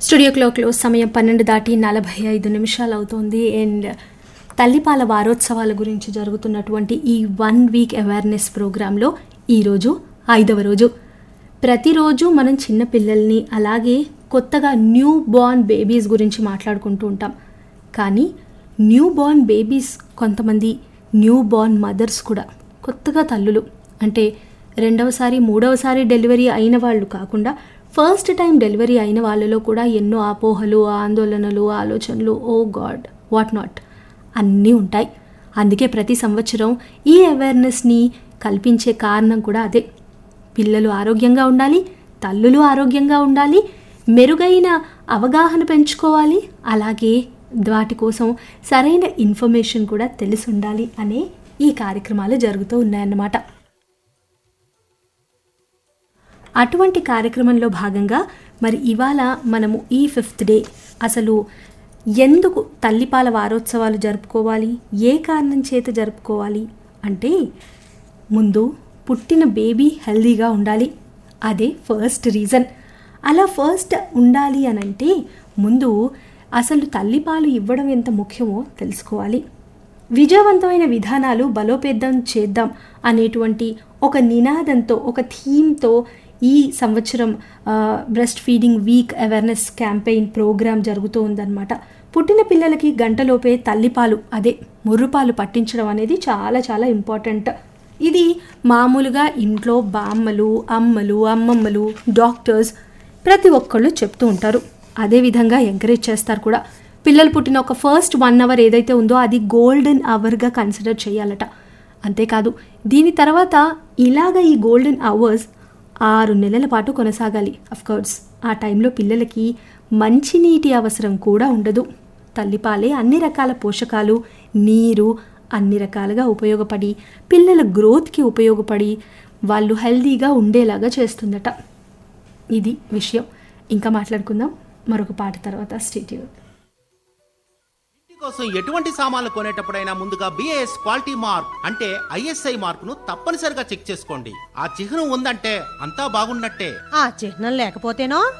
studio క్లోక్లో సమయం పన్నెండు దాటి నలభై ఐదు నిమిషాలు అవుతోంది అండ్ తల్లిపాల వారోత్సవాల గురించి జరుగుతున్నటువంటి ఈ వన్ వీక్ అవేర్నెస్ ప్రోగ్రాంలో ఈరోజు ఐదవ రోజు ప్రతిరోజు మనం చిన్న పిల్లల్ని అలాగే కొత్తగా న్యూ బోర్న్ బేబీస్ గురించి మాట్లాడుకుంటూ ఉంటాం కానీ న్యూ బోర్న్ బేబీస్ కొంతమంది న్యూ బోర్న్ మదర్స్ కూడా కొత్తగా తల్లులు అంటే రెండవసారి మూడవసారి డెలివరీ అయిన వాళ్ళు కాకుండా ఫస్ట్ టైం డెలివరీ అయిన వాళ్ళలో కూడా ఎన్నో అపోహలు ఆందోళనలు ఆలోచనలు ఓ గాడ్ వాట్ నాట్ అన్నీ ఉంటాయి అందుకే ప్రతి సంవత్సరం ఈ అవేర్నెస్ని కల్పించే కారణం కూడా అదే పిల్లలు ఆరోగ్యంగా ఉండాలి తల్లులు ఆరోగ్యంగా ఉండాలి మెరుగైన అవగాహన పెంచుకోవాలి అలాగే వాటి కోసం సరైన ఇన్ఫర్మేషన్ కూడా తెలిసి ఉండాలి అనే ఈ కార్యక్రమాలు జరుగుతూ ఉన్నాయన్నమాట అటువంటి కార్యక్రమంలో భాగంగా మరి ఇవాళ మనము ఈ ఫిఫ్త్ డే అసలు ఎందుకు తల్లిపాల వారోత్సవాలు జరుపుకోవాలి ఏ కారణం చేత జరుపుకోవాలి అంటే ముందు పుట్టిన బేబీ హెల్దీగా ఉండాలి అదే ఫస్ట్ రీజన్ అలా ఫస్ట్ ఉండాలి అని అంటే ముందు అసలు తల్లిపాలు ఇవ్వడం ఎంత ముఖ్యమో తెలుసుకోవాలి విజయవంతమైన విధానాలు బలోపేతం చేద్దాం అనేటువంటి ఒక నినాదంతో ఒక థీమ్తో ఈ సంవత్సరం breastfeeding week awareness campaign programme జరుగుతూ ఉందన్నమాట పుట్టిన పిల్లలకి గంటలోపే తల్లిపాలు అదే ముర్రుపాలు పట్టించడం అనేది చాలా చాలా ఇంపార్టెంట్ ఇది మామూలుగా ఇంట్లో బామ్మలు అమ్మలు అమ్మమ్మలు డాక్టర్స్ ప్రతి ఒక్కళ్ళు చెప్తూ ఉంటారు అదేవిధంగా ఎంకరేజ్ చేస్తారు కూడా పిల్లలు పుట్టిన ఒక ఫస్ట్ వన్ అవర్ ఏదైతే ఉందో అది గోల్డెన్ అవర్గా కన్సిడర్ చేయాలట అంతేకాదు దీని తర్వాత ఇలాగ ఈ గోల్డెన్ అవర్స్ ఆరు నెలల పాటు కొనసాగాలి కోర్స్ ఆ టైంలో పిల్లలకి మంచినీటి అవసరం కూడా ఉండదు తల్లిపాలే అన్ని రకాల పోషకాలు నీరు అన్ని రకాలుగా ఉపయోగపడి పిల్లల గ్రోత్కి ఉపయోగపడి వాళ్ళు హెల్దీగా ఉండేలాగా చేస్తుందట ఇది విషయం ఇంకా మాట్లాడుకుందాం మరొక పాట తర్వాత స్టేట్యూడ్ ఇంటి కోసం ఎటువంటి సామాన్లు కొనేటప్పుడైనా ముందుగా బిఏఎస్ క్వాలిటీ మార్క్ అంటే ఐఎస్ఐ మార్క్ ను తప్పనిసరిగా చెక్ చేసుకోండి ఆ చిహ్నం ఉందంటే అంతా బాగున్నట్టే ఆ చిహ్నం లేకపోతేనో